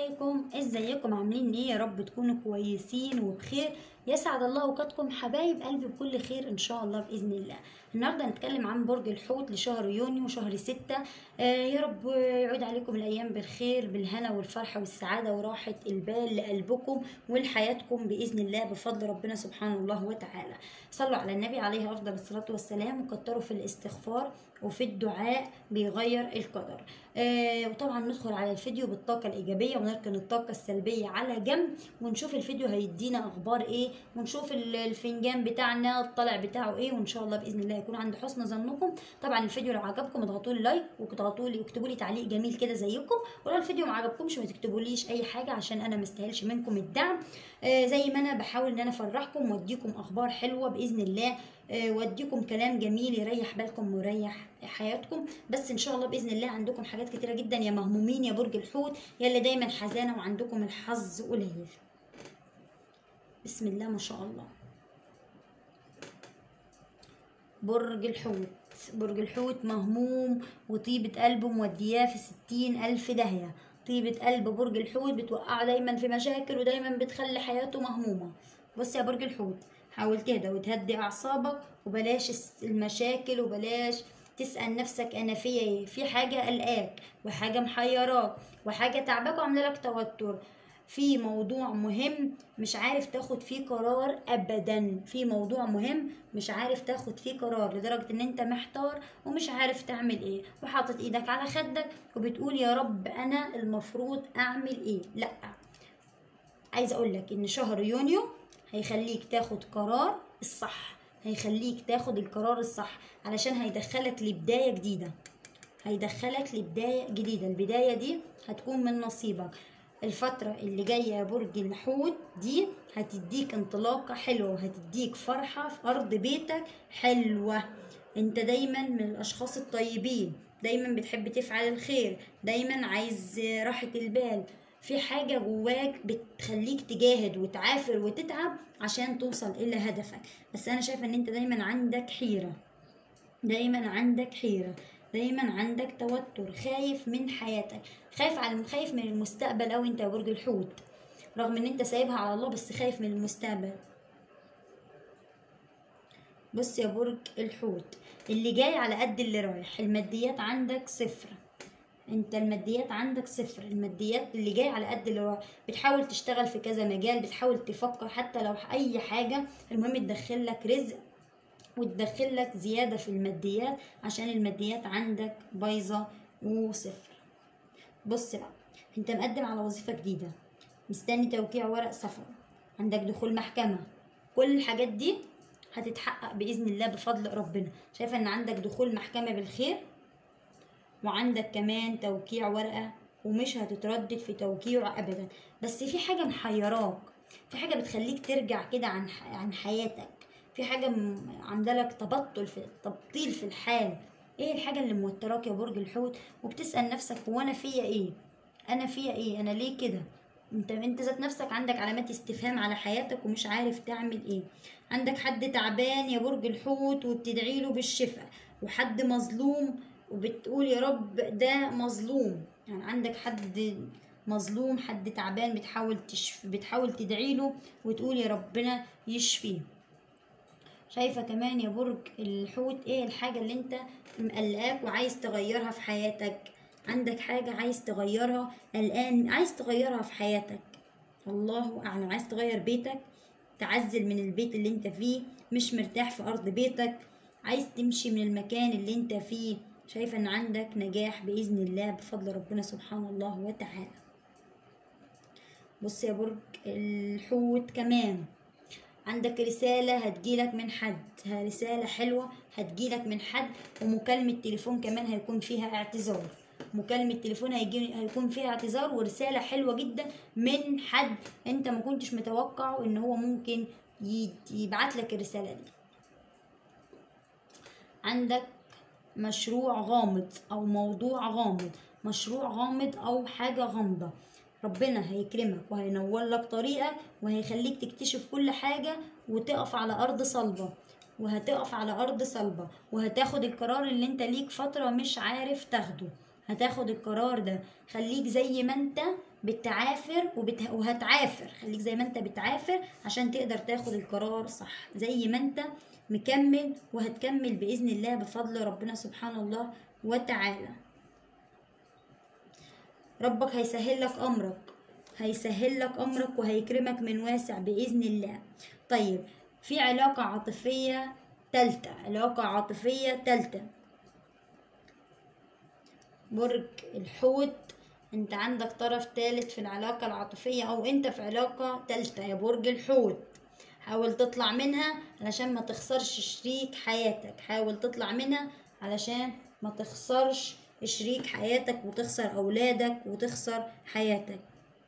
عليكم ازيكم عاملين ايه يا رب تكونوا كويسين وبخير يسعد الله اوقاتكم حبايب قلبي بكل خير ان شاء الله باذن الله النهارده هنتكلم عن برج الحوت لشهر يونيو شهر ستة آه يا رب يعود عليكم الايام بالخير بالهنا والفرحه والسعاده وراحه البال لقلبكم ولحياتكم باذن الله بفضل ربنا سبحانه الله وتعالى صلوا على النبي عليه افضل الصلاه والسلام وكتروا في الاستغفار وفي الدعاء بيغير القدر آه وطبعا ندخل على الفيديو بالطاقة الإيجابية ونركن الطاقة السلبية على جنب ونشوف الفيديو هيدينا أخبار إيه ونشوف ال- الفنجان بتاعنا الطلع بتاعه إيه وإن شاء الله بإذن الله يكون عند حسن ظنكم طبعا الفيديو لو عجبكم اضغطوا لي لايك واضغطوا لي واكتبوا لي تعليق جميل كده زيكم ولو الفيديو ما عجبكمش ما تكتبوليش أي حاجة عشان أنا مستاهلش منكم الدعم آه زي ما أنا بحاول إن أنا أفرحكم وأديكم أخبار حلوة بإذن الله آه، واديكم كلام جميل يريح بالكم ويريح حياتكم بس ان شاء الله باذن الله عندكم حاجات كتيره جدا يا مهمومين يا برج الحوت يا اللي دايما حزانه وعندكم الحظ قليل بسم الله ما شاء الله برج الحوت برج الحوت مهموم وطيبة قلبه مودياه في ستين ألف داهية طيبة قلب برج الحوت بتوقعه دايما في مشاكل ودايما بتخلي حياته مهمومة بص يا برج الحوت حاول تهدى وتهدي أعصابك وبلاش الس- المشاكل وبلاش تسأل نفسك أنا فيا إيه في حاجة قلقاك وحاجة محيراك وحاجة تعباك وعاملة لك توتر في موضوع مهم مش عارف تاخد فيه قرار ابدا في موضوع مهم مش عارف تاخد فيه قرار لدرجة ان انت محتار ومش عارف تعمل ايه وحاطط ايدك على خدك وبتقول يا رب انا المفروض اعمل ايه لا عايزه اقول لك ان شهر يونيو هيخليك تاخد قرار الصح هيخليك تاخد القرار الصح علشان هيدخلك لبداية جديدة هيدخلك لبداية جديدة البداية دي هتكون من نصيبك الفترة اللي جاية يا برج الحوت دي هتديك انطلاقة حلوة وهتديك فرحة في أرض بيتك حلوة انت دايما من الأشخاص الطيبين دايما بتحب تفعل الخير دايما عايز راحة البال في حاجة جواك بتخليك تجاهد وتعافر وتتعب عشان توصل إلى هدفك بس أنا شايفة إن أنت دايما عندك حيرة دايما عندك حيرة دايما عندك توتر خايف من حياتك خايف على خايف من المستقبل أو أنت يا برج الحوت رغم إن أنت سايبها على الله بس خايف من المستقبل بص يا برج الحوت اللي جاي على قد اللي رايح الماديات عندك صفر انت الماديات عندك صفر الماديات اللي جاي على قد اللي رايح بتحاول تشتغل في كذا مجال بتحاول تفكر حتى لو اي حاجة المهم تدخل لك رزق وتدخل لك زيادة في الماديات عشان الماديات عندك بايظة وصفر بص بقى انت مقدم على وظيفة جديدة مستني توقيع ورق سفر عندك دخول محكمة كل الحاجات دي هتتحقق بإذن الله بفضل ربنا شايفة ان عندك دخول محكمة بالخير وعندك كمان توقيع ورقة ومش هتتردد في توقيعه أبدا بس في حاجة محيراك في حاجة بتخليك ترجع كده عن ح- عن حياتك في حاجة م- عاملة لك تبطل في تبطيل في الحال ايه الحاجة اللي موتراك يا برج الحوت وبتسأل نفسك هو انا فيا ايه انا فيا ايه انا ليه كده انت انت ذات نفسك عندك علامات استفهام على حياتك ومش عارف تعمل ايه عندك حد تعبان يا برج الحوت وبتدعي له بالشفاء وحد مظلوم وبتقول يا رب ده مظلوم يعني عندك حد مظلوم حد تعبان بتحاول تشف... بتحاول تدعي له وتقول يا ربنا يشفيه شايفة كمان يا برج الحوت ايه الحاجة اللي انت مقلقاك وعايز تغيرها في حياتك عندك حاجة عايز تغيرها الآن عايز تغيرها في حياتك الله أعلم عايز تغير بيتك تعزل من البيت اللي انت فيه مش مرتاح في أرض بيتك عايز تمشي من المكان اللي انت فيه شايفة ان عندك نجاح بإذن الله بفضل ربنا سبحانه الله وتعالى بص يا برج الحوت كمان عندك رسالة هتجيلك من حد ها رسالة حلوة هتجيلك من حد ومكالمة تليفون كمان هيكون فيها اعتذار مكالمة تليفون هيجي هيكون فيها اعتذار ورسالة حلوة جدا من حد انت ما كنتش متوقع ان هو ممكن يبعت لك الرسالة دي عندك مشروع غامض او موضوع غامض مشروع غامض او حاجة غامضة ربنا هيكرمك وهينور لك طريقك وهيخليك تكتشف كل حاجة وتقف على أرض صلبة وهتقف على أرض صلبة وهتاخد القرار اللي انت ليك فترة مش عارف تاخده هتاخد القرار ده خليك زي ما انت بتعافر وبت... وهتعافر خليك زي ما انت بتعافر عشان تقدر تاخد القرار صح زي ما انت مكمل وهتكمل بإذن الله بفضل ربنا سبحانه الله وتعالى ربك هيسهل لك أمرك هيسهل لك أمرك وهيكرمك من واسع بإذن الله طيب في علاقة عاطفية تالتة علاقة عاطفية تالتة برج الحوت انت عندك طرف تالت في العلاقة العاطفية او انت في علاقة تالتة يا برج الحوت حاول تطلع منها علشان ما تخسرش شريك حياتك حاول تطلع منها علشان ما تخسرش شريك حياتك وتخسر اولادك وتخسر حياتك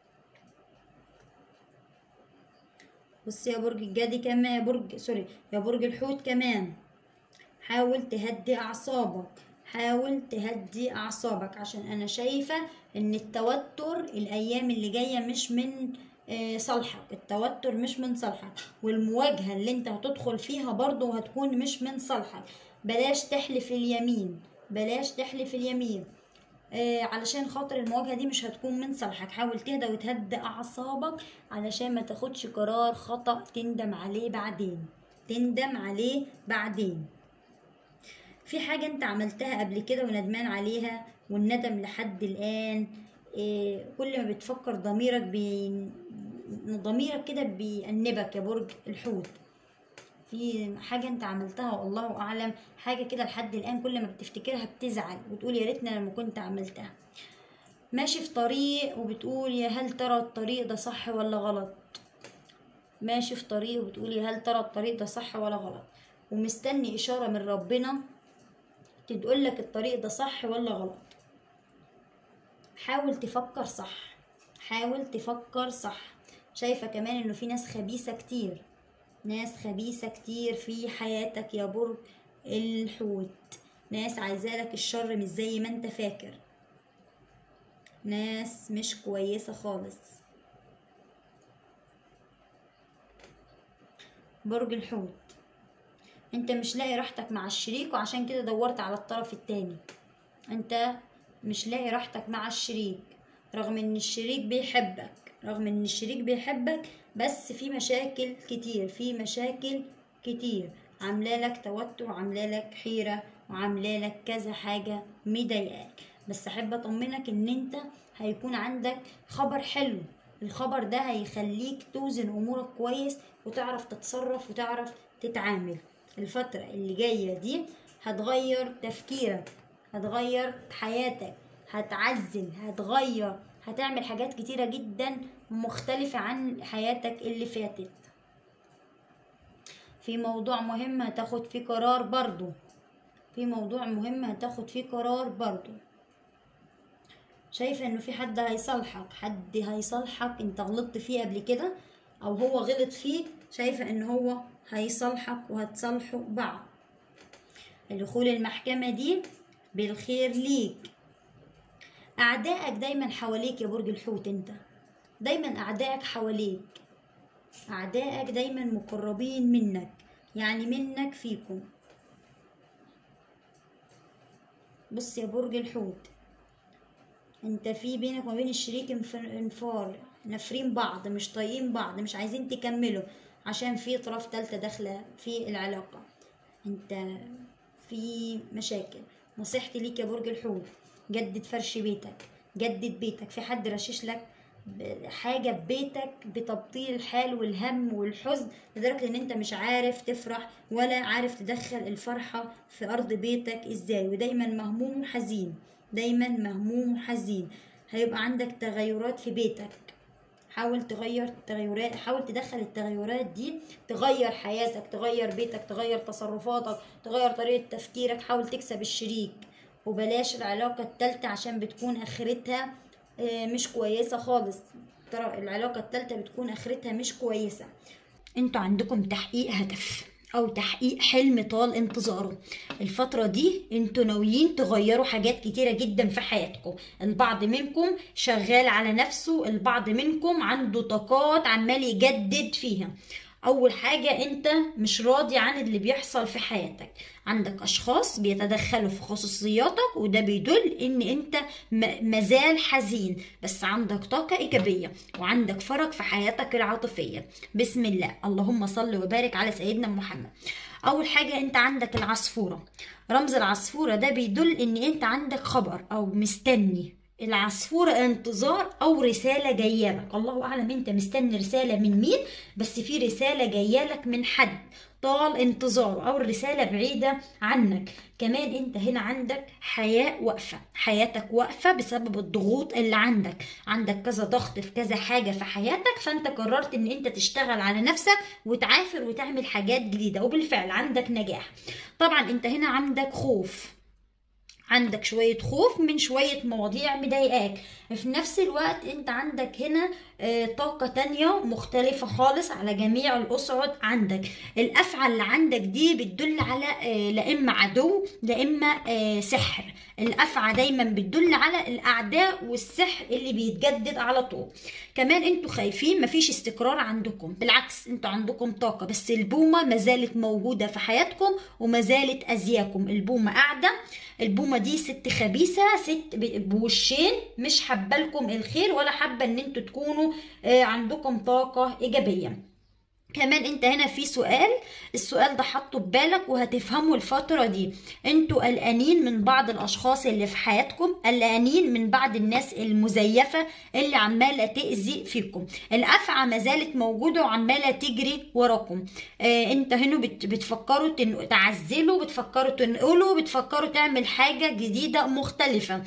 بص يا برج الجدي كمان يا برج سوري يا برج الحوت كمان حاول تهدي اعصابك حاول تهدي اعصابك عشان انا شايفه ان التوتر الايام اللي جايه مش من آه، صالحك التوتر مش من صالحك والمواجهه اللي انت هتدخل فيها برضه هتكون مش من صالحك بلاش تحلف اليمين بلاش تحلف اليمين آه علشان خاطر المواجهه دي مش هتكون من صالحك حاول تهدى وتهدى اعصابك علشان ما تاخدش قرار خطا تندم عليه بعدين تندم عليه بعدين في حاجة انت عملتها قبل كده وندمان عليها والندم لحد الآن إيه كل ما بتفكر ضميرك بي ضميرك كده بيأنبك يا برج الحوت في حاجة انت عملتها والله أعلم حاجة كده لحد الآن كل ما بتفتكرها بتزعل وتقول يا ريتنا لما كنت عملتها ماشي في طريق وبتقول يا هل ترى الطريق ده صح ولا غلط ماشي في طريق وبتقول يا هل ترى الطريق ده صح ولا غلط ومستني إشارة من ربنا تقول لك الطريق ده صح ولا غلط حاول تفكر صح حاول تفكر صح شايفة كمان انه في ناس خبيثة كتير ناس خبيثة كتير في حياتك يا برج الحوت ناس عايزالك الشر مش زي ما انت فاكر ناس مش كويسة خالص برج الحوت انت مش لاقي راحتك مع الشريك وعشان كده دورت على الطرف التاني انت مش لاقي راحتك مع الشريك رغم ان الشريك بيحبك رغم ان الشريك بيحبك بس في مشاكل كتير في مشاكل كتير عامله لك توتر وعامله لك حيره وعامله لك كذا حاجه مضايقاك بس احب اطمنك ان انت هيكون عندك خبر حلو الخبر ده هيخليك توزن امورك كويس وتعرف تتصرف وتعرف تتعامل الفترة اللي جاية دي هتغير تفكيرك هتغير حياتك هتعزل هتغير هتعمل حاجات كتيرة جدا مختلفة عن حياتك اللي فاتت في موضوع مهم هتاخد فيه قرار برضو في موضوع مهم هتاخد فيه قرار برضو شايفة انه في حد هيصالحك حد هيصالحك انت غلطت فيه قبل كده او هو غلط فيك شايفة ان هو هيصالحك وهتصالحوا بعض دخول المحكمة دي بالخير ليك أعدائك دايما حواليك يا برج الحوت انت دايما أعدائك حواليك أعدائك دايما مقربين منك يعني منك فيكم بص يا برج الحوت انت في بينك وبين الشريك انفار نافرين بعض مش طايقين بعض مش عايزين تكملوا عشان في طرف تالتة داخلة في العلاقة انت في مشاكل نصيحتي ليك يا برج الحوت جدد فرش بيتك جدد بيتك في حد رشش لك حاجة ببيتك بتبطيل الحال والهم والحزن لدرجة ان انت مش عارف تفرح ولا عارف تدخل الفرحة في ارض بيتك ازاي ودايما مهموم وحزين دايما مهموم وحزين هيبقى عندك تغيرات في بيتك حاول تغير التغيرات حاول تدخل التغيرات دي تغير حياتك تغير بيتك تغير تصرفاتك تغير طريقة تفكيرك حاول تكسب الشريك وبلاش العلاقة التالتة عشان بتكون اخرتها آه، مش كويسة خالص ترى العلاقة التالتة بتكون اخرتها مش كويسة انتوا عندكم تحقيق هدف او تحقيق حلم طال انتظاره الفترة دي انتوا ناويين تغيروا حاجات كتيرة جدا في حياتكم البعض منكم شغال على نفسه البعض منكم عنده طاقات عمال يجدد فيها اول حاجة انت مش راضي عن اللي بيحصل في حياتك عندك اشخاص بيتدخلوا في خصوصياتك وده بيدل ان انت م- مازال حزين بس عندك طاقة ايجابية وعندك فرج في حياتك العاطفية بسم الله اللهم صل وبارك على سيدنا محمد اول حاجة انت عندك العصفورة رمز العصفورة ده بيدل ان انت عندك خبر او مستني العصفورة انتظار او رسالة جاية لك الله اعلم انت مستني رسالة من مين بس في رسالة جاية لك من حد طال انتظاره او الرسالة بعيدة عنك كمان انت هنا عندك حياة واقفة حياتك واقفة بسبب الضغوط اللي عندك عندك كذا ضغط في كذا حاجة في حياتك فانت قررت ان انت تشتغل على نفسك وتعافر وتعمل حاجات جديدة وبالفعل عندك نجاح طبعا انت هنا عندك خوف عندك شوية خوف من شوية مواضيع مضايقاك في نفس الوقت انت عندك هنا آه، طاقة تانية مختلفة خالص على جميع الأصعد عندك الأفعى اللي عندك دي بتدل على آه، لا إما عدو لا إما آه، سحر الأفعى دايما بتدل على الأعداء والسحر اللي بيتجدد على طول كمان انتوا خايفين مفيش استقرار عندكم بالعكس انتوا عندكم طاقة بس البومة ما زالت موجودة في حياتكم وما زالت أذياكم البومة قاعدة البومة دي ست خبيثة ست ب- بوشين مش حابة لكم الخير ولا حابة ان انتوا تكونوا آه، عندكم طاقة ايجابية كمان انت هنا في سؤال السؤال ده حطه في بالك وهتفهمه الفترة دي انتوا قلقانين من بعض الاشخاص اللي في حياتكم قلقانين من بعض الناس المزيفة اللي عمالة تأذي فيكم الافعى ما زالت موجودة وعمالة تجري وراكم اه انت هنا بت بتفكروا تن- تعزلوا بتفكروا تنقلوا بتفكروا تعمل حاجة جديدة مختلفة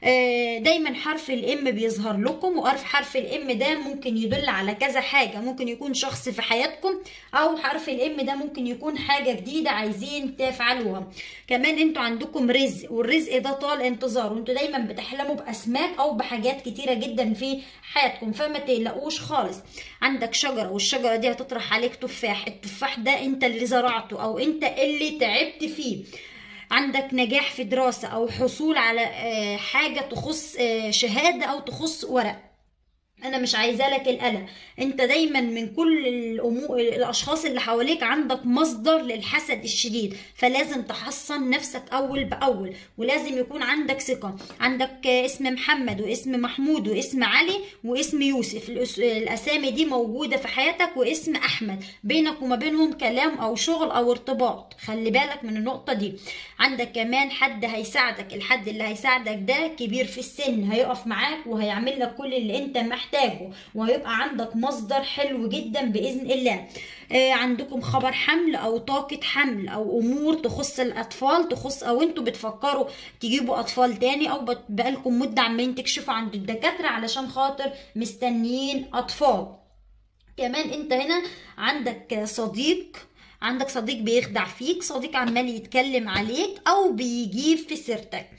اه دايما حرف الام بيظهر لكم وحرف حرف الام ده ممكن يدل على كذا حاجة ممكن يكون شخص في حياتكم او حرف الام ده ممكن يكون حاجة جديدة عايزين تفعلوها كمان انتوا عندكم رزق والرزق ده طال انتظار وانتوا دايما بتحلموا باسماك او بحاجات كتيرة جدا في حياتكم فما تقلقوش خالص عندك شجرة والشجرة دي هتطرح عليك تفاح التفاح ده انت اللي زرعته او انت اللي تعبت فيه عندك نجاح في دراسة أو حصول على آه، حاجة تخص آه، شهادة أو تخص ورق انا مش عايزه لك القلق انت دايما من كل الامور الاشخاص اللي حواليك عندك مصدر للحسد الشديد فلازم تحصن نفسك اول باول ولازم يكون عندك ثقه عندك اسم محمد واسم محمود واسم علي واسم يوسف الأس- الاسامي دي موجوده في حياتك واسم احمد بينك وما بينهم كلام او شغل او ارتباط خلي بالك من النقطه دي عندك كمان حد هيساعدك الحد اللي هيساعدك ده كبير في السن هيقف معاك وهيعمل لك كل اللي انت محتاجه وهيبقى عندك مصدر حلو جدا باذن الله آه عندكم خبر حمل او طاقه حمل او امور تخص الاطفال تخص او انتوا بتفكروا تجيبوا اطفال تاني او بت- بقالكم مده عمالين تكشفوا عند الدكاتره علشان خاطر مستنيين اطفال كمان انت هنا عندك صديق عندك صديق بيخدع فيك صديق عمال يتكلم عليك او بيجيب في سيرتك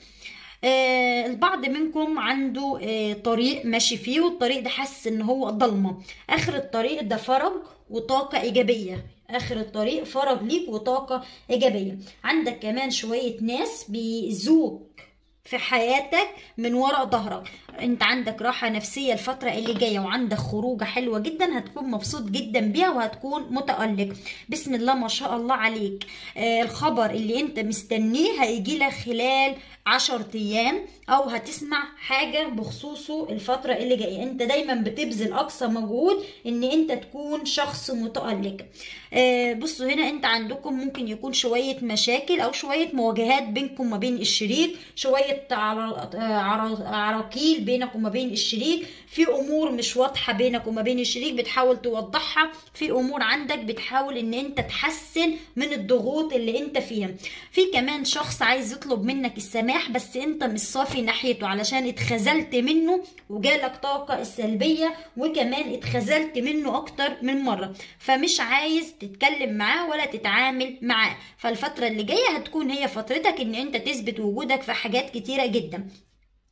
آه البعض منكم عنده آه طريق ماشي فيه والطريق ده حاسس ان هو ضلمه اخر الطريق ده فرج وطاقه ايجابيه اخر الطريق فرج ليك وطاقه ايجابيه عندك كمان شويه ناس بيزوك في حياتك من وراء ظهرك انت عندك راحة نفسية الفترة اللي جاية وعندك خروجة حلوة جدا هتكون مبسوط جدا بيها وهتكون متألق بسم الله ما شاء الله عليك آه الخبر اللي انت مستنيه هيجي لك خلال عشر ايام او هتسمع حاجة بخصوصه الفترة اللي جاية انت دايما بتبذل اقصى مجهود ان انت تكون شخص متألق آه بصوا هنا انت عندكم ممكن يكون شوية مشاكل او شوية مواجهات بينكم وما بين الشريك شوية عر- عر- عراقيل بينك وما بين الشريك في امور مش واضحة بينك وما بين الشريك بتحاول توضحها في امور عندك بتحاول ان انت تحسن من الضغوط اللي انت فيها في كمان شخص عايز يطلب منك السماح بس انت مش صافي ناحيته علشان اتخذلت منه وجالك طاقة السلبية وكمان اتخذلت منه اكتر من مرة فمش عايز تتكلم معاه ولا تتعامل معاه فالفترة اللي جاية هتكون هي فترتك ان انت تثبت وجودك في حاجات كتيرة جدا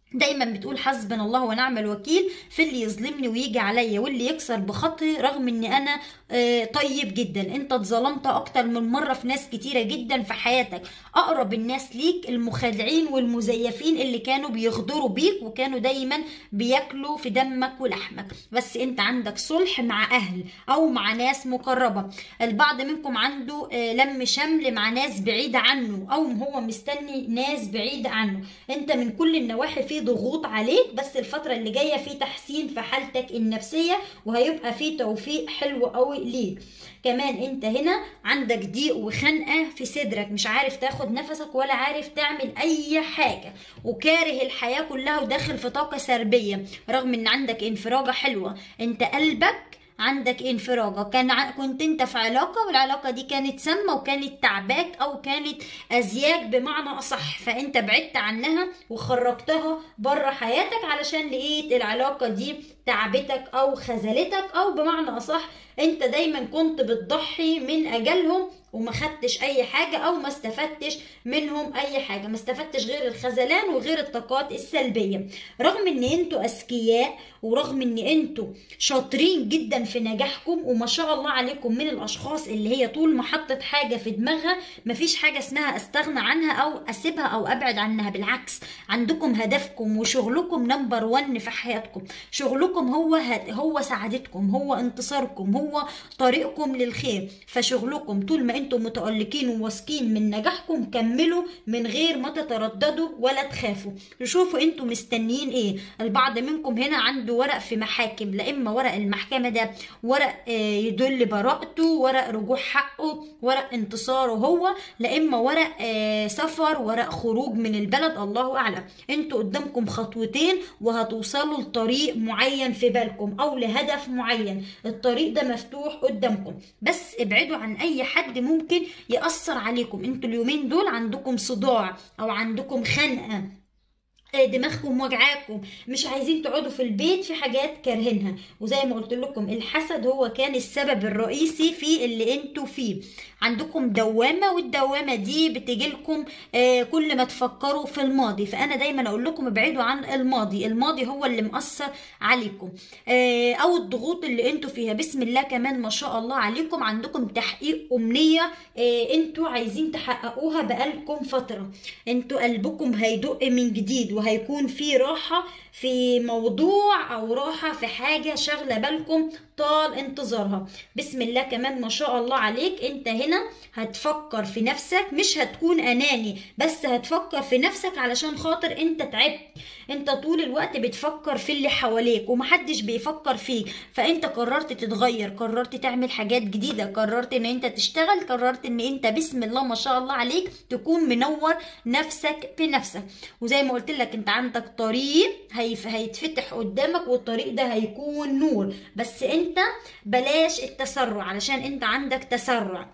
دايما بتقول حسبنا الله ونعم الوكيل في اللي يظلمني ويجي عليا واللي يكسر بخطي رغم اني انا آه، طيب جدا انت اتظلمت اكتر من مره في ناس كتيره جدا في حياتك اقرب الناس ليك المخادعين والمزيفين اللي كانوا بيغدروا بيك وكانوا دايما بياكلوا في دمك ولحمك بس انت عندك صلح مع اهل او مع ناس مقربه البعض منكم عنده آه، لم شمل مع ناس بعيده عنه او هو مستني ناس بعيده عنه انت من كل النواحي في ضغوط عليك بس الفتره اللي جايه في تحسين في حالتك النفسيه وهيبقى في توفيق حلو قوي ليك كمان انت هنا عندك ضيق وخنقه في صدرك مش عارف تاخد نفسك ولا عارف تعمل اي حاجه وكاره الحياه كلها وداخل في طاقه سلبيه رغم ان عندك انفراجه حلوه انت قلبك عندك انفراجة كان ع- كنت انت في علاقة والعلاقة دي كانت سامة وكانت تعباك او كانت ازياك بمعنى اصح فانت بعدت عنها وخرجتها بره حياتك علشان لقيت العلاقة دي تعبتك او خذلتك او بمعنى اصح انت دايما كنت بتضحي من اجلهم وما خدتش اي حاجة او ما استفدتش منهم اي حاجة ما استفدتش غير الخذلان وغير الطاقات السلبية رغم ان انتوا اذكياء ورغم ان انتوا شاطرين جدا في نجاحكم وما شاء الله عليكم من الاشخاص اللي هي طول ما حطت حاجة في دماغها مفيش حاجة اسمها استغنى عنها او اسيبها او ابعد عنها بالعكس عندكم هدفكم وشغلكم نمبر 1 في حياتكم شغلكم هو هو سعادتكم هو انتصاركم هو طريقكم للخير فشغلكم طول ما انتم متألقين وواثقين من نجاحكم كملوا من غير ما تترددوا ولا تخافوا شوفوا انتم مستنيين ايه البعض منكم هنا عنده ورق في محاكم لا اما ورق المحكمة ده ورق آه، يدل براءته ورق رجوع حقه ورق انتصاره هو لا اما ورق آه، سفر ورق خروج من البلد الله اعلم انتوا قدامكم خطوتين وهتوصلوا لطريق معين في بالكم او لهدف معين الطريق ده مفتوح قدامكم بس ابعدوا عن اي حد ممكن يأثر عليكم انتوا اليومين دول عندكم صداع او عندكم خنقة آه، دماغكم وجعاكم مش عايزين تقعدوا في البيت في حاجات كارهينها وزي ما قلت لكم الحسد هو كان السبب الرئيسي في اللي انتوا فيه عندكم دوامة والدوامة دي بتجيلكم آه، كل ما تفكروا في الماضي فأنا دايما أقول لكم ابعدوا عن الماضي الماضي هو اللي مأثر عليكم آه، أو الضغوط اللي انتوا فيها بسم الله كمان ما شاء الله عليكم عندكم تحقيق أمنية آه، انتوا عايزين تحققوها بقالكم فترة انتوا قلبكم هيدق من جديد وهيكون في راحة في موضوع او راحة في حاجة شاغلة بالكم طال انتظارها بسم الله كمان ما شاء الله عليك انت هنا هتفكر في نفسك مش هتكون اناني بس هتفكر في نفسك علشان خاطر انت تعبت انت طول الوقت بتفكر في اللي حواليك ومحدش بيفكر فيك فانت قررت تتغير قررت تعمل حاجات جديدة قررت ان انت تشتغل قررت ان انت بسم الله ما شاء الله عليك تكون منور نفسك بنفسك وزي ما قلت لك انت عندك طريق هيف- هيتفتح قدامك والطريق ده هيكون نور بس انت بلاش التسرع علشان انت عندك تسرع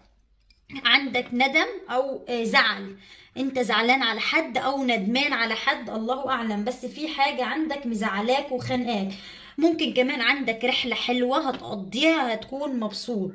عندك ندم او آه، زعل انت زعلان على حد او ندمان على حد الله اعلم بس في حاجة عندك مزعلاك وخانقاك ممكن كمان عندك رحلة حلوة هتقضيها هتكون مبسوط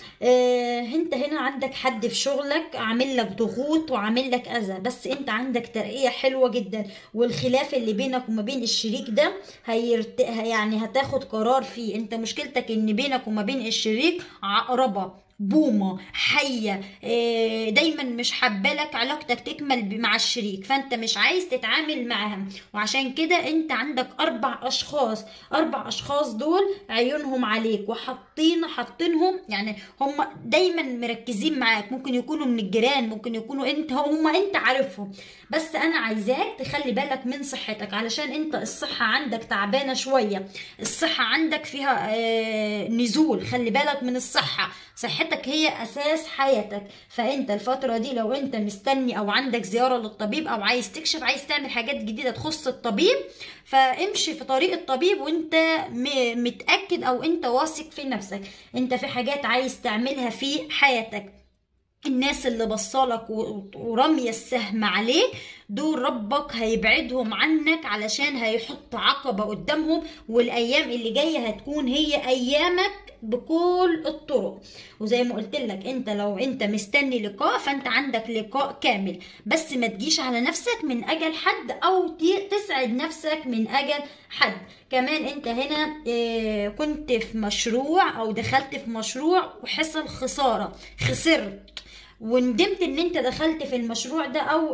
آه، انت هنا عندك حد في شغلك عامل لك ضغوط وعامل لك اذى بس انت عندك ترقية حلوة جدا والخلاف اللي بينك وما بين الشريك ده هيرت... يعني هتاخد قرار فيه انت مشكلتك ان بينك وما بين الشريك عقربة بومة حية آه، دايما مش حبالك علاقتك تكمل ب- مع الشريك فانت مش عايز تتعامل معاهم وعشان كده انت عندك اربع اشخاص اربع اشخاص دول عيونهم عليك وحاطين حاطينهم يعني هم دايما مركزين معاك ممكن يكونوا من الجيران ممكن يكونوا انت هم انت عارفهم بس انا عايزاك تخلي بالك من صحتك علشان انت الصحة عندك تعبانة شوية الصحة عندك فيها آه، نزول خلي بالك من الصحة صحتك هي اساس حياتك فانت الفترة دي لو انت مستني او عندك زيارة للطبيب او عايز تكشف عايز تعمل حاجات جديدة تخص الطبيب فامشي في طريق الطبيب وانت م- متأكد او انت واثق في نفسك انت في حاجات عايز تعملها في حياتك الناس اللي بصالك و- ورمية السهم عليك دول ربك هيبعدهم عنك علشان هيحط عقبة قدامهم والايام اللي جاية هتكون هي ايامك بكل الطرق وزي ما قلت لك انت لو انت مستني لقاء فانت عندك لقاء كامل بس ما تجيش على نفسك من اجل حد او تسعد نفسك من اجل حد كمان انت هنا اه كنت في مشروع او دخلت في مشروع وحصل خسارة خسرت وندمت ان انت دخلت في المشروع ده او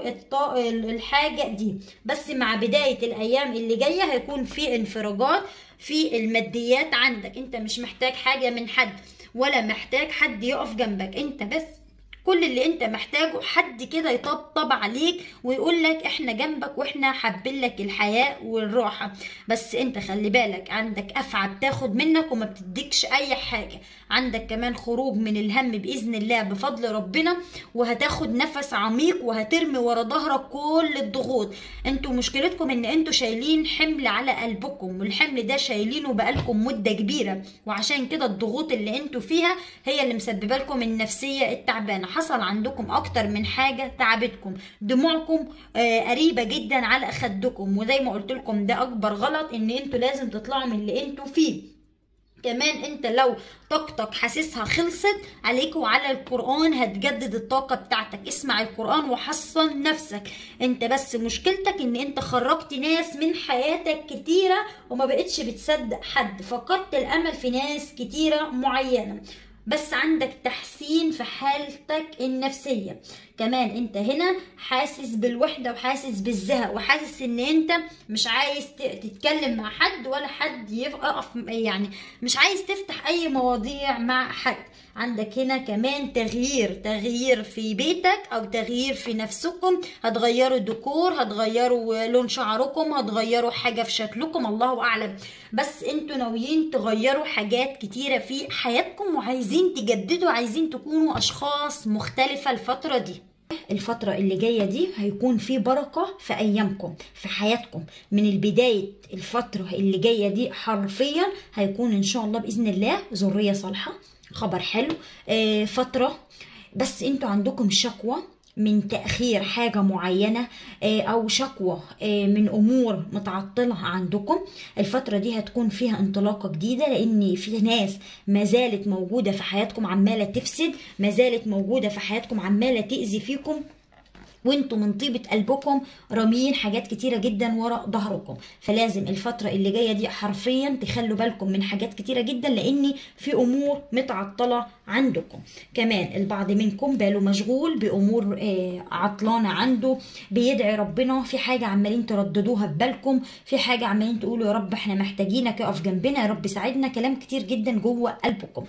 الحاجة دي بس مع بداية الايام اللي جاية هيكون في انفراجات في الماديات عندك انت مش محتاج حاجة من حد ولا محتاج حد يقف جنبك انت بس كل اللي انت محتاجه حد كده يطبطب عليك ويقول لك احنا جنبك واحنا حابين لك الحياة والراحة بس انت خلي بالك عندك افعى بتاخد منك وما بتديكش اي حاجة عندك كمان خروج من الهم باذن الله بفضل ربنا وهتاخد نفس عميق وهترمي ورا ظهرك كل الضغوط انتوا مشكلتكم ان انتوا شايلين حمل على قلبكم والحمل ده شايلينه بقالكم مدة كبيرة وعشان كده الضغوط اللي انتوا فيها هي اللي مسببه لكم النفسية التعبانة حصل عندكم اكتر من حاجة تعبتكم دموعكم آه قريبة جدا على خدكم وزي ما قلت لكم ده اكبر غلط ان انتوا لازم تطلعوا من اللي انتوا فيه كمان انت لو طاقتك حاسسها خلصت عليك وعلى القرآن هتجدد الطاقة بتاعتك اسمع القرآن وحصن نفسك انت بس مشكلتك ان انت خرجت ناس من حياتك كتيرة وما بقتش بتصدق حد فقدت الامل في ناس كتيرة معينة بس عندك تحسين في حالتك النفسية كمان انت هنا حاسس بالوحدة وحاسس بالزهق وحاسس ان انت مش عايز تتكلم مع حد ولا حد يقف يعني مش عايز تفتح اي مواضيع مع حد عندك هنا كمان تغيير تغيير في بيتك او تغيير في نفسكم هتغيروا الديكور هتغيروا لون شعركم هتغيروا حاجة في شكلكم الله اعلم بس انتوا ناويين تغيروا حاجات كتيرة في حياتكم وعايزين تجددوا عايزين تكونوا اشخاص مختلفة الفترة دي الفترة اللي جاية دي هيكون في بركة في أيامكم في حياتكم من البداية الفترة اللي جاية دي حرفيا هيكون إن شاء الله بإذن الله ذرية صالحة خبر حلو آه فترة بس انتوا عندكم شكوى من تأخير حاجة معينة أو شكوى من أمور متعطلة عندكم الفترة دي هتكون فيها انطلاقة جديدة لأن في ناس ما زالت موجودة في حياتكم عمالة تفسد ما زالت موجودة في حياتكم عمالة تأذي فيكم وانتوا من طيبة قلبكم راميين حاجات كتيرة جدا ورا ظهركم فلازم الفترة اللي جاية دي حرفيا تخلوا بالكم من حاجات كتيرة جدا لان في امور متعطلة عندكم كمان البعض منكم باله مشغول بامور آه عطلانة عنده بيدعي ربنا في حاجة عمالين ترددوها ببالكم في حاجة عمالين تقولوا يا رب احنا محتاجينك اقف جنبنا يا رب ساعدنا كلام كتير جدا جوه قلبكم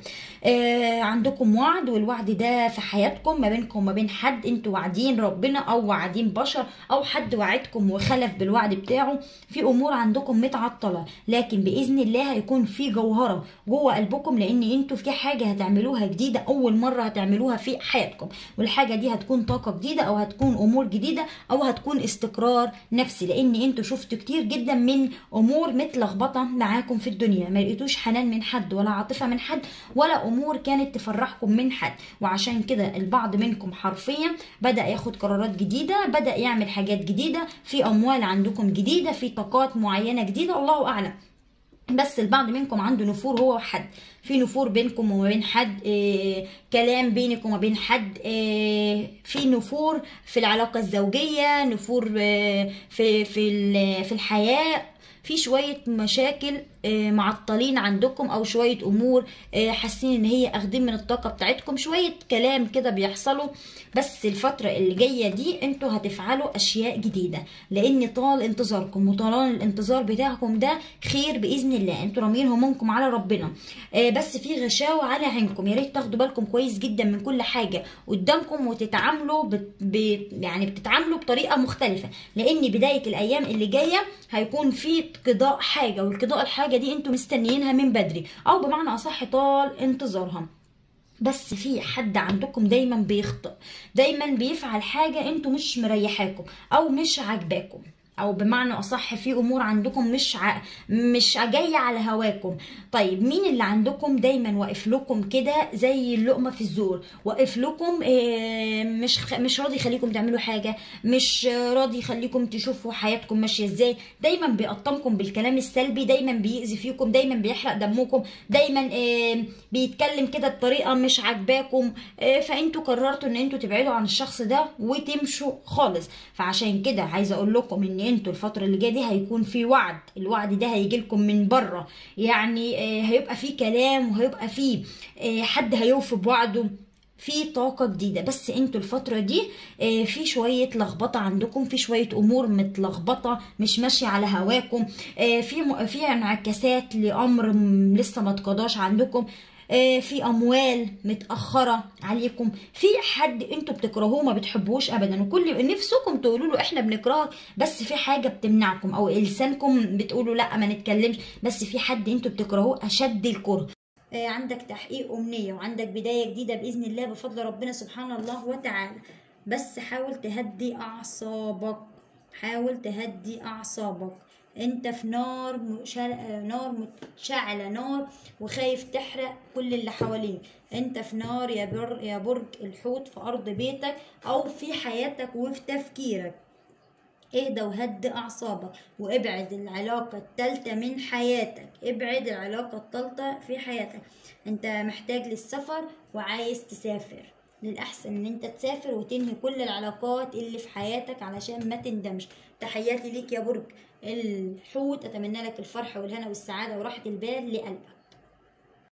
آه عندكم وعد والوعد ده في حياتكم ما بينكم وما بين حد انتوا واعدين ربنا او واعدين بشر او حد وعدكم وخلف بالوعد بتاعه في امور عندكم متعطله لكن باذن الله هيكون في جوهره جوه قلبكم لان انتوا في حاجه هتعملوها جديده اول مره هتعملوها في حياتكم والحاجه دي هتكون طاقه جديده او هتكون امور جديده او هتكون استقرار نفسي لان انتوا شفتوا كتير جدا من امور متلخبطه معاكم في الدنيا ما لقيتوش حنان من حد ولا عاطفه من حد ولا امور كانت تفرحكم من حد وعشان كده البعض منكم حرفيا بدا ياخد قرارات جديده بدا يعمل حاجات جديده في اموال عندكم جديده في طاقات معينه جديده الله اعلم بس البعض منكم عنده نفور هو وحد في نفور بينكم وما بين حد إيه كلام بينك وما بين حد إيه في نفور في العلاقه الزوجيه نفور إيه في في في الحياه في شويه مشاكل معطلين عندكم او شويه امور حاسين ان هي اخدين من الطاقه بتاعتكم شويه كلام كده بيحصلوا بس الفتره اللي جايه دي انتوا هتفعلوا اشياء جديده لان طال انتظاركم وطال الانتظار بتاعكم ده خير باذن الله انتوا رامين همومكم على ربنا بس في غشاوه على عينكم يا ريت تاخدوا بالكم كويس جدا من كل حاجه قدامكم وتتعاملوا بت... ب... يعني بتتعاملوا بطريقه مختلفه لان بدايه الايام اللي جايه هيكون في قضاء حاجه والقضاء الحاجه دي انتوا مستنيينها من بدري او بمعنى اصح طال انتظارها بس في حد عندكم دايما بيخطئ دايما بيفعل حاجة انتوا مش مريحاكم او مش عاجباكم او بمعنى اصح في امور عندكم مش ع... مش جايه على هواكم طيب مين اللي عندكم دايما واقف لكم كده زي اللقمه في الزور واقف لكم آه، مش خ... مش راضي يخليكم تعملوا حاجه مش راضي يخليكم تشوفوا حياتكم ماشيه ازاي دايما بيقطمكم بالكلام السلبي دايما بيأذي فيكم دايما بيحرق دمكم دايما آه، بيتكلم كده بطريقه مش عاجباكم آه، فانتوا قررتوا ان انتوا تبعدوا عن الشخص ده وتمشوا خالص فعشان كده عايزه اقول لكم ان انتوا الفتره اللي جايه دي هيكون في وعد الوعد ده هيجي لكم من بره يعني آه، هيبقى في كلام وهيبقى في آه، حد هيوفي بوعده في طاقة جديدة بس انتوا الفترة دي آه، في شوية لخبطة عندكم في شوية امور متلخبطة مش ماشية على هواكم آه، في م- في انعكاسات لامر م- لسه ما اتقضاش عندكم آه، في اموال متاخره عليكم في حد انتوا بتكرهوه ما بتحبوش ابدا وكل نفسكم تقولوا له احنا بنكرهك بس في حاجه بتمنعكم او لسانكم بتقولوا لا ما نتكلمش بس في حد انتوا بتكرهوه اشد الكره آه، عندك تحقيق أمنية وعندك بداية جديدة بإذن الله بفضل ربنا سبحانه الله وتعالى بس حاول تهدي أعصابك حاول تهدي أعصابك انت في نار مشل... آه، نار متشعلة نار وخايف تحرق كل اللي حواليك انت في نار يا, بر... يا برج الحوت في أرض بيتك أو في حياتك وفي تفكيرك اهدى وهدي اعصابك وابعد العلاقة التالتة من حياتك ابعد العلاقة التالتة في حياتك انت محتاج للسفر وعايز تسافر للأحسن ان انت تسافر وتنهي كل العلاقات اللي في حياتك علشان ما تندمش تحياتي ليك يا برج الحوت اتمنى لك الفرح والهنا والسعادة وراحة البال لقلبك